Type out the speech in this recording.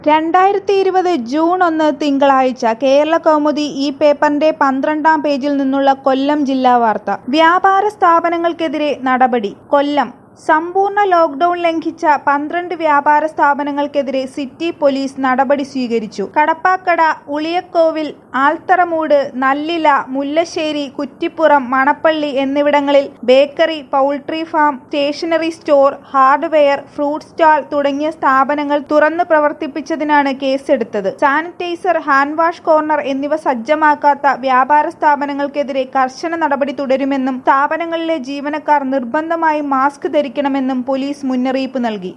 രണ്ടായിരത്തി ഇരുപത് ജൂൺ ഒന്ന് തിങ്കളാഴ്ച കേരള കൗമുദി ഈ പേപ്പറിന്റെ പന്ത്രണ്ടാം പേജിൽ നിന്നുള്ള കൊല്ലം ജില്ലാ വാർത്ത വ്യാപാര സ്ഥാപനങ്ങൾക്കെതിരെ നടപടി കൊല്ലം സമ്പൂർണ്ണ ലോക്ഡൌൺ ലംഘിച്ച പന്ത്രണ്ട് വ്യാപാര സ്ഥാപനങ്ങൾക്കെതിരെ സിറ്റി പോലീസ് നടപടി സ്വീകരിച്ചു കടപ്പാക്കട ഉളിയക്കോവിൽ ആൽത്തറമൂട് നല്ലില മുല്ലശ്ശേരി കുറ്റിപ്പുറം മണപ്പള്ളി എന്നിവിടങ്ങളിൽ bakery poultry farm stationery store hardware fruit stall തുടങ്ങിയ സ്ഥാപനങ്ങൾ തുറന്നു പ്രവർത്തിപ്പിച്ചതിനാണ് കേസെടുത്തത് സാനിറ്റൈസർ ഹാൻഡ് വാഷ് കോർണർ എന്നിവ സജ്ജമാക്കാത്ത വ്യാപാര സ്ഥാപനങ്ങൾക്കെതിരെ കർശന നടപടി തുടരുമെന്നും സ്ഥാപനങ്ങളിലെ ജീവനക്കാർ നിർബന്ധമായും മാസ്ക് ധരിക്കണമെന്നും പോലീസ് മുന്നറിയിപ്പ് നൽകി